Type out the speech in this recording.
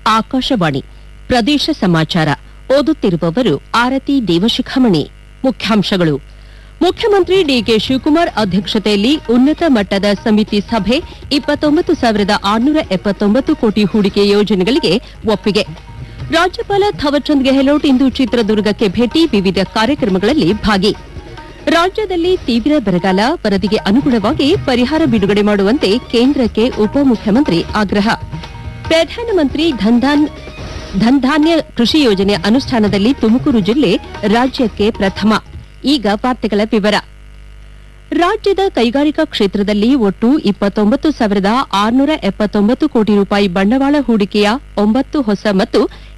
ಆಕಾಶವಾಣಿ ಪ್ರದೇಶ ಸಮಾಚಾರ ಓದುತ್ತಿರುವವರು ಆರತಿ ದೇವಶಿಖಾಮಣಿ ಮುಖ್ಯಾಂಶಗಳು ಮುಖ್ಯಮಂತ್ರಿ ಡಿಕೆ ಶಿವಕುಮಾರ್ ಅಧ್ಯಕ್ಷತೆಯಲ್ಲಿ ಉನ್ನತ ಮಟ್ಟದ ಸಮಿತಿ ಸಭೆ ಇಪ್ಪತ್ತೊಂಬತ್ತು ಸಾವಿರದ ಆರುನೂರ ಎಪ್ಪತ್ತೊಂಬತ್ತು ಕೋಟಿ ಹೂಡಿಕೆ ಯೋಜನೆಗಳಿಗೆ ಒಪ್ಪಿಗೆ ರಾಜ್ಯಪಾಲ ಥವರ್ಚಂದ್ ಗೆಹ್ಲೋಟ್ ಇಂದು ಚಿತ್ರದುರ್ಗಕ್ಕೆ ಭೇಟಿ ವಿವಿಧ ಕಾರ್ಯಕ್ರಮಗಳಲ್ಲಿ ಭಾಗಿ ರಾಜ್ಯದಲ್ಲಿ ತೀವ್ರ ಬರಗಾಲ ವರದಿಗೆ ಅನುಗುಣವಾಗಿ ಪರಿಹಾರ ಬಿಡುಗಡೆ ಮಾಡುವಂತೆ ಕೇಂದ್ರಕ್ಕೆ ಉಪಮುಖ್ಯಮಂತ್ರಿ ಆಗ್ರಹ ಪ್ರಧಾನಮಂತ್ರಿ ಧನ್ಧಾನ್ ಧನ್ಧಾನ್ಯ ಕೃಷಿ ಯೋಜನೆ ಅನುಷ್ಠಾನದಲ್ಲಿ ತುಮಕೂರು ಜಿಲ್ಲೆ ರಾಜ್ಯಕ್ಕೆ ಪ್ರಥಮ ಈಗ ವಾರ್ತೆಗಳ ವಿವರ ರಾಜ್ಯದ ಕೈಗಾರಿಕಾ ಕ್ಷೇತ್ರದಲ್ಲಿ ಒಟ್ಟು ಇಪ್ಪತ್ತೊಂಬತ್ತು ಸಾವಿರದ ಆರುನೂರ ಎಪ್ಪತ್ತೊಂಬತ್ತು ಕೋಟಿ ರೂಪಾಯಿ ಬಂಡವಾಳ ಹೂಡಿಕೆಯ ಒಂಬತ್ತು ಹೊಸ ಮತ್ತು